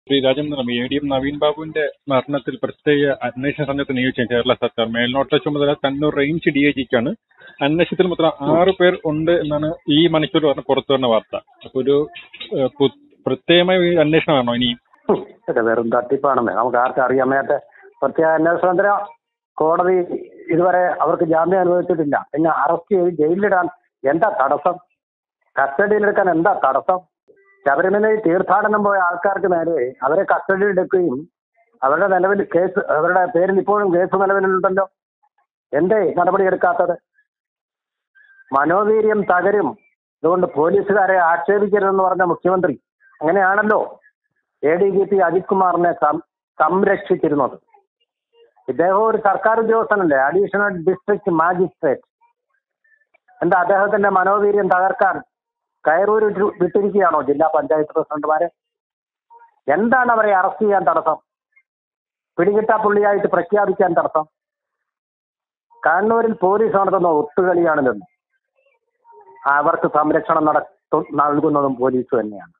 Shri Rajendran A D M Naveen ബാബുവിന്റെ മരണത്തിൽ പ്രത്യേക അന്വേഷണ സംഘത്തെ നിയോഗിച്ച കേരള സർക്കാർ മേൽനോട്ട ചുമതല കണ്ണൂർ റേഞ്ച് ഡി ഐ ജിക്കാണ് അന്വേഷണത്തിൽ മാത്രം ആറ് പേർ ഉണ്ട് എന്നാണ് ഈ മണിക്കൂർ പറഞ്ഞ പുറത്തു വരുന്ന വാർത്ത അപ്പൊ ഒരു ഏഹ്, പു- പ്രത്യേകമായ ഒരു അന്വേഷണമാണോ ഇനി ഹും, ഇതൊക്കെ വെറും തട്ടിപ്പാണെന്ന് നമുക്ക് ആർക്കും അറിയാൻ മേലാത്ത പ്രത്യേക അന്വേഷണത്തിന് കോടതി ഇതുവരെ അവർക്ക് ജാമ്യം അനുവദിച്ചിട്ടില്ല പിന്നെ അറസ്റ്റ് ചെയ്ത് ജയിലിലിടാൻ എന്താ തടസ്സം കസ്റ്റഡിയിലെടുക്കാൻ എന്താ തടസ്സം ശബരിമലയിൽ തീർത്ഥാടനം പോയ ആൾക്കാർക്ക് നേരെ അവരെ കസ്റ്റഡിയിലെടുക്കുകയും അവരുടെ നിലവിൽ കേസ് അവരുടെ പേരിൽ ഇപ്പോഴും കേസ് നിലവിലുണ്ടല്ലോ എന്തേ നടപടിയെടുക്കാത്തത് മനോവീര്യം തകരും അതുകൊണ്ട് പോലീസുകാരെ ആക്ഷേപിക്കരുതെന്ന് പറഞ്ഞ മുഖ്യമന്ത്രി അങ്ങനെയാണല്ലോ A D G P Ajith കുമാറിനെ സം- സംരക്ഷിച്ചിരുന്നത് ഇദ്ദേഹം ഒരു സർക്കാർ ഉദ്യോഗസ്ഥനല്ലേ അഡീഷണൽ ഡിസ്ട്രിക്ട് മാജിസ്ട്രേറ്റ് എന്താ അദ്ദേഹത്തിന്റെ മനോവീര്യം തകർക്കാൻ കയറൂർ വിട്ടു- വിട്ടിരിക്കുകയാണോ ജില്ലാ പഞ്ചായത്ത് പ്രസിഡന്റുമാരെ എന്താണ് അവരെ അറസ്റ്റ് ചെയ്യാൻ തടസ്സം പിടികിട്ടാ പുള്ളിയായിട്ട് പ്രഖ്യാപിക്കാൻ തടസ്സം കണ്ണൂരിൽ പോലീസ് നടത്തുന്ന ഒത്തുകളിയാണിതെന്ന് അവർക്ക് സംരക്ഷണം നടത്തു നൽകുന്നതും പോലീസ് തന്നെയാണ്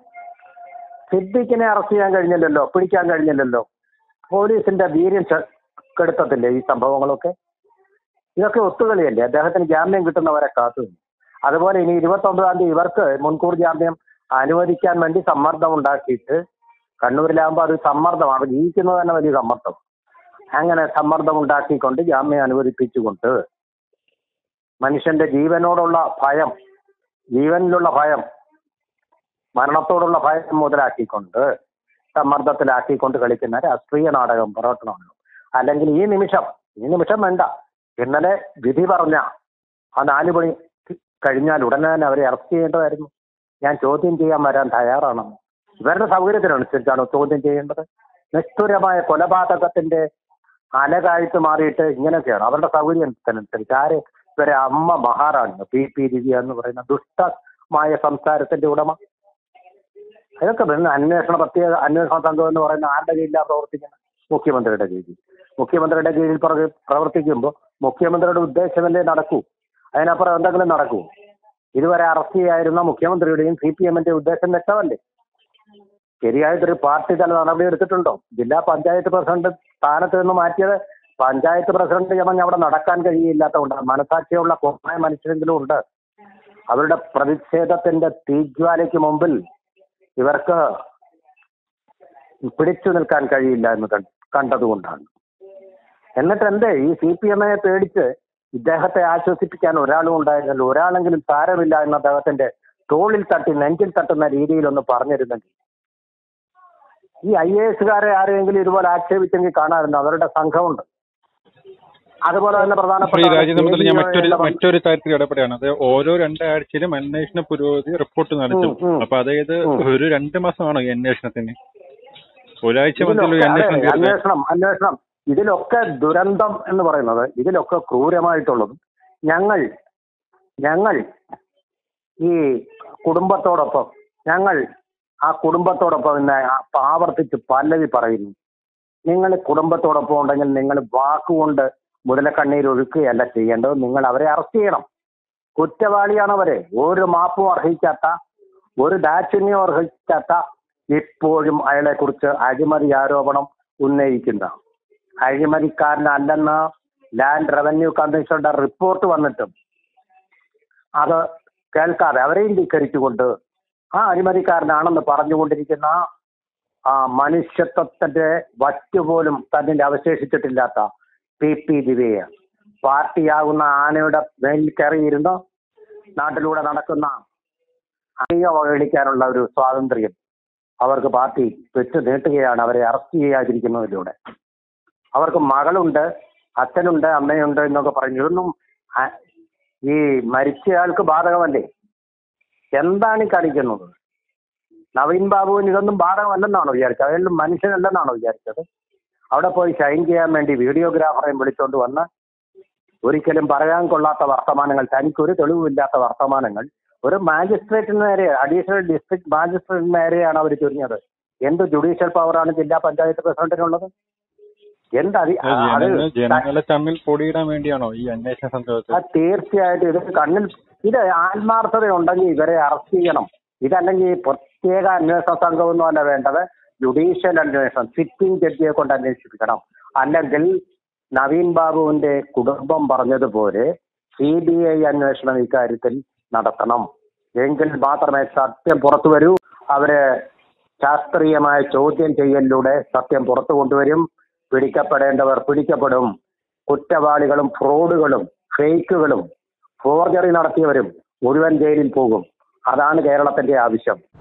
സിദ്ദിഖിനെ അറസ്റ്റ് ചെയ്യാൻ കഴിഞ്ഞില്ലല്ലോ പിടിക്കാൻ കഴിഞ്ഞില്ലല്ലോ പോലീസിന്റെ വീര്യം ചെ- കെടുത്തത്തില്ലേ ഈ സംഭവങ്ങളൊക്കെ ഇതൊക്കെ ഒത്തുകളിയല്ലേ അദ്ദേഹത്തിന് ജാമ്യം കിട്ടുന്നവരെ കാത്തു നിന്നു. അതുപോലെ ഇനി ഇരുപത്തൊമ്പതാം തീയതി ഇവർക്ക് മുൻകൂർ ജാമ്യം അനുവദിക്കാൻ വേണ്ടി സമ്മർദ്ദം ഉണ്ടാക്കിയിട്ട് കണ്ണൂരിലാകുമ്പോൾ അത് സമ്മർദ്ദമാണ് ജീവിക്കുന്നത് തന്നെ വലിയ സമ്മർദ്ദം അങ്ങനെ സമ്മർദ്ദം ഉണ്ടാക്കിക്കൊണ്ട് ജാമ്യം അനുവദിപ്പിച്ചുകൊണ്ട് മനുഷ്യന്റെ ജീവനോടുള്ള ഭയം ജീവനിലുള്ള ഭയം മരണത്തോടുള്ള ഭയം മുതലാക്കിക്കൊണ്ട് സമ്മർദ്ദത്തിലാക്കിക്കൊണ്ട് കളിക്കുന്ന രാഷ്ട്രീയ നാടകം പുറത്തുനിന്നു അല്ലെങ്കിൽ ഈ നിമിഷം ഈ നിമിഷം വേണ്ട ഇന്നലെ വിധി പറഞ്ഞ ആ നാല് മണി കഴിഞ്ഞാൽ ഉടനെ തന്നെ അവരെ അറസ്റ്റ് ചെയ്യേണ്ടതായിരുന്നു ഞാൻ ചോദ്യം ചെയ്യാൻ വരാൻ തയ്യാറാണ് ഇവരുടെ സൗകര്യത്തിനനുസരിച്ചാണ് ചോദ്യം ചെയ്യേണ്ടത് നിഷ്ഠുരമായ കൊലപാതകത്തിന്റെ അലകായിട്ട് മാറിയിട്ട് ഇങ്ങനെയൊക്കെയാണ് അവരുടെ സൗകര്യത്തിനനുസരിച്ച് ആര് ഇവരെ അമ്മ മഹാറാണി പി പി ദിവ്യ എന്ന് പറയുന്ന ദുഷ്ടമായ സംസ്കാരത്തിന്റെ ഉടമ ഇതൊക്കെ പിന്നെ അന്വേഷണ പ്രത്യേക അന്വേഷണ സംഘം എന്ന് പറയുന്ന ആരുടെ കീഴിലാണ് പ്രവർത്തിക്കുന്നത് മുഖ്യമന്ത്രിയുടെ കീഴിൽ മുഖ്യമന്ത്രിയുടെ കീഴിൽ പ്രവർ- പ്രവർത്തിക്കുമ്പോൾ മുഖ്യമന്ത്രിയുടെ ഉദ്ദേശമല്ലേ നടക്കൂ അതിനപ്പുറം എന്തെങ്കിലും നടക്കൂ ഇതുവരെ അറസ്റ്റ് ചെയ്യായിരുന്ന മുഖ്യമന്ത്രിയുടെയും സി പി എമ്മിന്റെ ഉദ്ദേശം വ്യക്തമല്ലേ ശരിയായിട്ടൊരു പാർട്ടി തല നടപടി എടുത്തിട്ടുണ്ടോ ജില്ലാ പഞ്ചായത്ത് പ്രസിഡന്റ് സ്ഥാനത്ത് നിന്ന് മാറ്റിയത് പഞ്ചായത്ത് പ്രസിഡന്റ് ചമഞ്ഞ് അവിടെ നടക്കാൻ കഴിയില്ലാത്തതുകൊണ്ട് മനസാക്ഷിയുള്ള കുറേ മനുഷ്യരെങ്കിലും ഉണ്ട് അവരുടെ പ്രതിഷേധത്തിന്റെ തീജ്വാലയ്ക്ക് മുമ്പിൽ ഇവർക്ക് പിടിച്ചു നിൽക്കാൻ കഴിയില്ല എന്ന് കണ്ട് കണ്ടതുകൊണ്ടാണ് എന്നിട്ട് എന്തേ ഈ സി പി എമ്മിനെ പേടിച്ച് ഇദ്ദേഹത്തെ ആശ്വസിപ്പിക്കാൻ ഒരാളും ഉണ്ടായിരുന്നല്ലോ ഒരാളെങ്കിലും സാരമില്ല എന്ന് അദ്ദേഹത്തിന്റെ തോളിൽ തട്ടി നെഞ്ചിൽ തട്ടുന്ന രീതിയിലൊന്ന് പറഞ്ഞിരുന്നെങ്കിൽ ഈ ഐ എ എസുകാരെ ആരെങ്കിലും ഇതുപോലെ ആക്ഷേപിച്ചെങ്കിൽ കാണാറുണ്ട് അവരുടെ സംഘമുണ്ട് അതുപോലെ തന്നെ ശ്രീ പ്രധാനപ്പെട്ട രാജേന്ദ്രൻ ഞാൻ മറ്റൊരു KDO യുടെ മറ്റൊരു കാര്യത്തിൽ ഇടപെടുകയാണ് അത് ഓരോ രണ്ടാഴ്ചയിലും അന്വേഷണ പുരോഗതി റിപ്പോർട്ട് നടത്തും ഉം, ഉം. അപ്പൊ അതായത് ഉം. ഒരു രണ്ട് മാസമാണോ ഈ അന്വേഷണത്തിന് ഒരാഴ്ച മതിയല്ലോ ഈ ഇതിലൊക്കെ അന്വേഷണം അതെ, തീർക്കാൻ അന്വേഷണം അന്വേഷണം ഇതിലൊക്കെ ദുരന്തം എന്ന് പറയുന്നത് ഇതിലൊക്കെ ക്രൂരമായിട്ടുള്ളതും ഞങ്ങൾ ഞങ്ങൾ ഈ കുടുംബത്തോടൊപ്പം ഞങ്ങൾ ആ കുടുംബത്തോടൊപ്പം ഇന്ന് ആ- ആവർത്തിച്ച് പല്ലവി പറയുന്നു നിങ്ങൾ കുടുംബത്തോടൊപ്പം ഉണ്ടെങ്കിൽ നിങ്ങൾ വാക്കുകൊണ്ട് മുതലക്കണ്ണീർ ഒഴുക്കുകയല്ല ചെയ്യേണ്ടത് നിങ്ങൾ അവരെ അറസ്റ്റ് ചെയ്യണം കുറ്റവാളിയാണ് അവരെ ഒരു മാപ്പും അർഹിക്കാത്ത ഒരു ദാക്ഷിണ്യവും അർഹിക്കാത്ത ഇപ്പോഴും അയാളെ കുറിച്ച് അഴിമതി ആരോപണം ഉന്നയിക്കുന്ന അഴിമതിക്കാരനല്ലെന്ന് ലാൻഡ് റവന്യൂ കമ്മീഷണറുടെ റിപ്പോർട്ട് വന്നിട്ടും അത് കേൾക്കാതെ അവരെയും ധിക്കരിച്ചുകൊണ്ട് ആ അഴിമതിക്കാരനാണെന്ന് പറഞ്ഞുകൊണ്ടിരിക്കുന്ന ആ മനുഷ്യത്വത്തിന്റെ വറ്റുപോലും തന്നിൽ അവശേഷിച്ചിട്ടില്ലാത്ത പി പി ദിവ്യയെ പാർട്ടിയാകുന്ന ആനയുടെ മേലിൽ കയറിയിരുന്ന് നാട്ടിലൂടെ നടക്കുന്ന അധിക അവഹേളിക്കാനുള്ള ഒരു സ്വാതന്ത്ര്യം അവർക്ക് പാർട്ടി വെച്ച് നീട്ടുകയാണ് അവരെ അറസ്റ്റ് ചെയ്യാതിരിക്കുന്നതിലൂടെ അവർക്ക് മകളുണ്ട് അച്ഛനുണ്ട് അമ്മയുണ്ട് എന്നൊക്കെ പറഞ്ഞു ഇതൊന്നും ആ- ഈ മരിച്ചയാൾക്ക് ബാധകമല്ലേ എന്താണ് ഈ കാണിക്കുന്നത് നവീൻ ബാബുവിന് ഇതൊന്നും ബാധകമല്ലെന്നാണോ വിചാരിച്ചത് അയാളും മനുഷ്യനല്ലെന്നാണോ വിചാരിച്ചത് അവിടെ പോയി ഷൈൻ ചെയ്യാൻ വേണ്ടി വീഡിയോഗ്രാഫറെയും വിളിച്ചുകൊണ്ട് വന്ന് ഒരിക്കലും പറയാൻ കൊള്ളാത്ത വർത്തമാനങ്ങൾ തനിക്കൊരു തെളിവുമില്ലാത്ത വർത്തമാനങ്ങൾ ഒരു മാജിസ്ട്രേറ്റിന് നേരെ അഡീഷണൽ ഡിസ്ട്രിക്ട് മാജിസ്ട്രേറ്റിന് നേരെയാണ് അവർ ചൊരിഞ്ഞത് എന്ത് ജുഡീഷ്യൽ പവറാണ് ജില്ലാ പഞ്ചായത്ത് പ്രസിഡന്റിനുള്ളത് എന്ത് അതി അത് അത് ജനങ്ങൾ ജനങ്ങളെ തമ്മിൽ പൊടിയിടാൻ വേണ്ടിയാണോ ഈ അന്വേഷണ സംഘത്തെ ആ തീർച്ചയായിട്ടും ഇത് കണ്ണിൽ ഇത് ആത്മാർത്ഥത ഉണ്ടെങ്കിൽ ഇവരെ അറസ്റ്റ് ചെയ്യണം ഇതല്ലെങ്കിൽ പ്രത്യേക അന്വേഷണ സംഘമൊന്നും അല്ല വേണ്ടത് ജുഡീഷ്യൽ അന്വേഷണം സിറ്റിംഗ് ജഡ്ജിയെ കൊണ്ട് അന്വേഷിപ്പിക്കണം അല്ലെങ്കിൽ നവീൻ ബാബുവിന്റെ കുടുംബം പറഞ്ഞതുപോലെ സി ബി ഐ അന്വേഷണം ഇക്കാര്യത്തിൽ നടത്തണം എങ്കിൽ മാത്രമേ സത്യം പുറത്തു വരൂ അവര് ശാസ്ത്രീയമായ ചോദ്യം ചെയ്യലിലൂടെ സത്യം പുറത്തു കൊണ്ടുവരും പിടിക്കപ്പെടേണ്ടവർ പിടിക്കപ്പെടും കുറ്റവാളികളും ഫ്രോഡുകളും ഫേക്കുകളും ഫോർജറി നടത്തിയവരും മുഴുവൻ ജയിലിൽ പോകും അതാണ് കേരളത്തിന്റെ ആവശ്യം